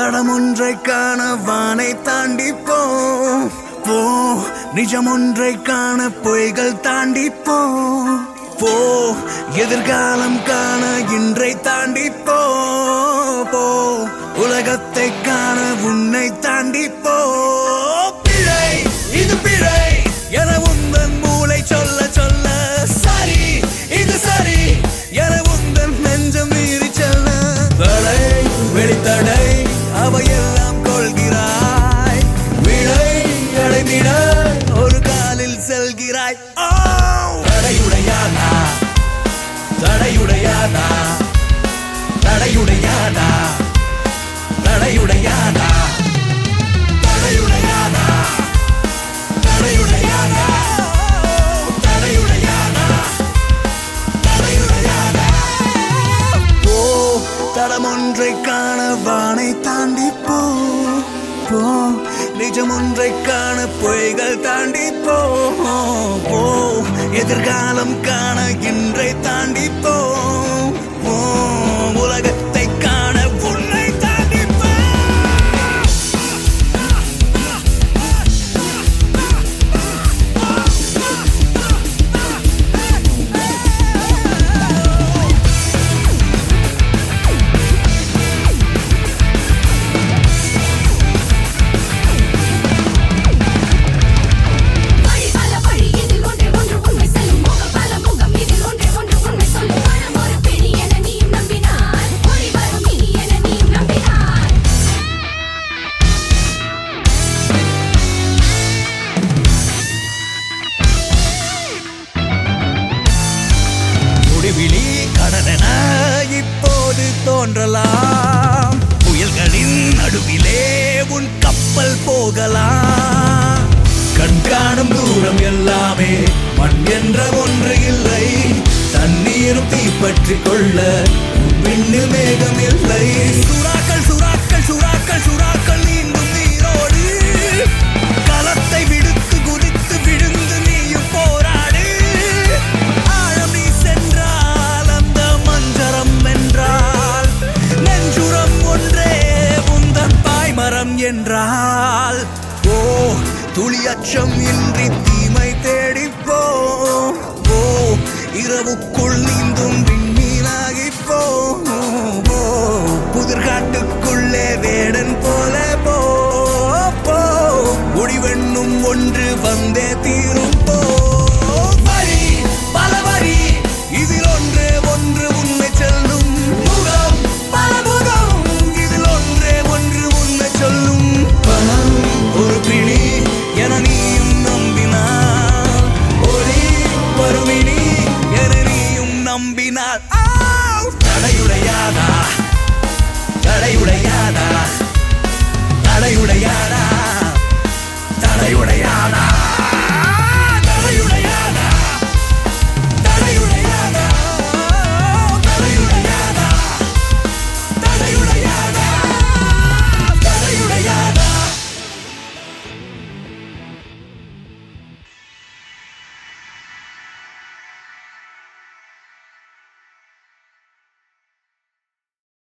தடம் ஒன்றை காண வானை தாண்டி போ போ நிஜம் ஒன்றை காண பொய்கள் தாண்டி போ போ எதிர்காலம் காண இன்றை தாண்டி போ போ உலகத்தை காண உன்னை தாண்டி போ பிழை இது பிழை என உந்தன் மூளை சொல்ல சொல்ல சரி இது சரி என உந்தன் நெஞ்சம் மீறி செல்ல தடை வெளித்தடை அவையெல்லாம் கொள்கிறாய் விடை அடைந்திட ஒரு காலில் செல்கிறாய் ஓ! தடையுடையானா தடையுடையானா தடையுடையானா தடையுடையானா தடையுடையானா தடையுடையானா தடையுடையானா தடையுடையானா போ தடம் ஒன்றை காண வானை தாண்டி போ போ நிஜம் ஒன்றை காண பொய்கள் தாண்டி போ போ எதிர்காலம் காண இன்றை தாண்டி போ போ உலகத்தை காண உன்னை தாண்டி போ வழி பல வழி இதில் ஒன்றே ஒன்று உண்மை செல்லும் முகம் பல முகம் இதில் ஒன்றே ஒன்று உண்மை சொல்லும் பணம் ஒரு பிடி என நீயும் நம்பினாய் ஒளி வரும் இனி என நீயும் நம்பினாய் முடிவிலி கடனென இப்போது தோன்றலாம் புயல்களின் நடுவிலே உன் கப்பல் போகலாம் கண் காணும் தூரம் எல்லாமே மண் என்ற ஒன்று இல்லை தண்ணீரும் தீப்பற்றி கொள்ள உன் விண்ணில் மேகம் இல்லை சுறாக்கள் சுறாக்கள் சுறாக்கள் சுறாக்கள் நீந்தும் நீரோடு களத்தை விடுத்து குதித்து விழுந்து நீயும் போராடு ஆழம் நீ சென்றால் அந்த மஞ்சரம் வென்றால் நெஞ்சுரம் ஒன்றே உந்தன் பாய்மரம் என்றால் ஓ துளி அச்சம் இன்றி தீமை தேடி போ ஓ இரவுக்குள் நீந்தும் விண்மீனாகி போ போ புதிர்காட்டுக்குள்ளே வேடன் போல போ போ முடிவெண்ணும் ஒன்று வந்தே தீரும் போ